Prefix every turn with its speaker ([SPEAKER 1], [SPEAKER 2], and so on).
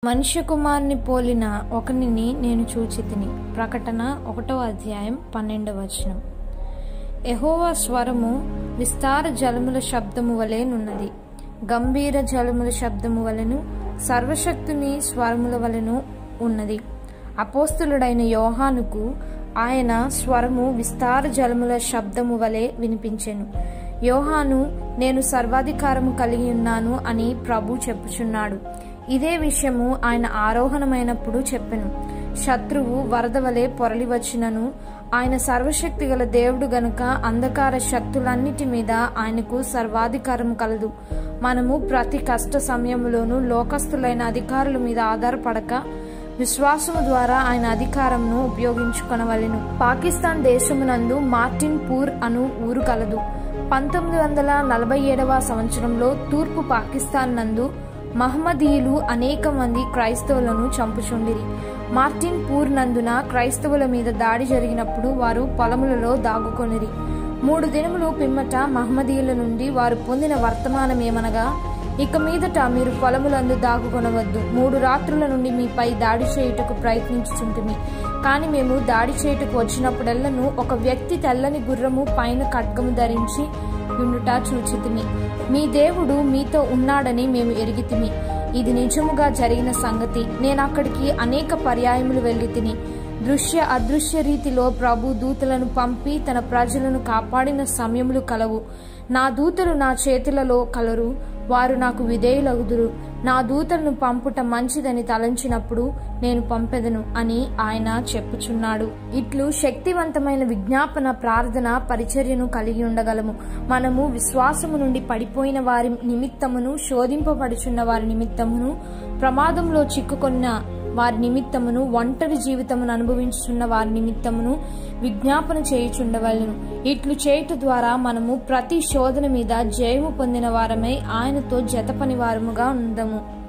[SPEAKER 1] మనుష్య కుమారుని పోలిన ఒకనిని నేను చూచితిని ప్రకటన ఒకటో అధ్యాయం పన్నెండవ వచనం యెహోవా స్వరము విస్తార జలముల శబ్దము వలెనున్నది గంభీర జలముల శబ్దము వలెను సర్వశక్తుని స్వరముల వలెను ఉన్నది అపోస్తులుడైన యోహానుకు ఆయన స్వరము విస్తార జలముల శబ్దము వలె వినిపించెను యోహాను నేను సర్వాధికారము కలిగి ఉన్నాను అని ప్రభు చెప్పుచున్నాడు ఇదే విషయము ఆయన ఆరోహణమైనప్పుడు చెప్పెను శత్రువు వరద వలె పొరలి వచ్చినను ఆయన సర్వశక్తి గల దేవుడు గనుక అంధకార శక్తులన్నిటి మీద ఆయనకు సర్వాధికారం కలదు మనము ప్రతి కష్ట సమయంలోనూ లోకస్తులైన అధికారుల మీద ఆధారపడక విశ్వాసము ద్వారా ఆయన అధికారంను ఉపయోగించుకొనవలెను పాకిస్తాన్ దేశమునందు మార్టిన్ పూర్ అను ఊరు కలదు పంతొమ్మిది వందల నలభై ఏడవ సంవత్సరంలో తూర్పు పాకిస్తాన్ నందు మహమ్మదీయులు అనేక మంది క్రైస్తవులను చంపుచుండిరి మార్టిన్ పూర్ నందున క్రైస్తవుల మీద దాడి జరిగినప్పుడు వారు పొలములలో దాగుకొనిరి మూడు దినములు పిమ్మట మహమ్మదీయుల నుండి వారు పొందిన వర్తమానం ఏమనగా ఇక మీదట మీరు పొలములందు దాగుకొనవద్దు మూడు రాత్రుల నుండి మీపై దాడి చేయుటకు ప్రయత్నించుచుంటిమి కానీ మేము దాడి చేయుటకు వచ్చినప్పుడెల్లను ఒక వ్యక్తి తెల్లని గుర్రము పైన ఖడ్గము ధరించి ఉండుట చూచితిమి మీ దేవుడు మీతో ఉన్నాడని మేము ఎరిగితిమి ఇది నిజముగా జరిగిన సంగతి నేను అక్కడికి అనేక పర్యాయములు వెళ్ళి తిని దృశ్య అదృశ్య రీతిలో ప్రభు దూతలను పంపి తన ప్రజలను కాపాడిన సమయములు కలవు నా దూతలు నా చేతులలో కలరు వారు నాకు విధేయులగుదురు నా దూతలను పంపుట మంచిదని తలంచినప్పుడు నేను పంపెదను అని ఆయన చెప్పుచున్నాడు ఇట్లు శక్తివంతమైన విజ్ఞాపన ప్రార్థన పరిచర్యను కలిగి ఉండగలము మనము విశ్వాసము నుండి పడిపోయిన వారి నిమిత్తమును శోధింపబడుచున్న వారి నిమిత్తమును ప్రమాదంలో చిక్కుకొన్న వారి నిమిత్తమును ఒంటరి జీవితమును అనుభవించుచున్న వారి నిమిత్తమును విజ్ఞాపన చేయుచుండవలను ఇట్లు చేయుట ద్వారా మనము ప్రతి శోధన మీద జయము పొందిన వారమై ఆయనతో జతపని వారముగా ఉందము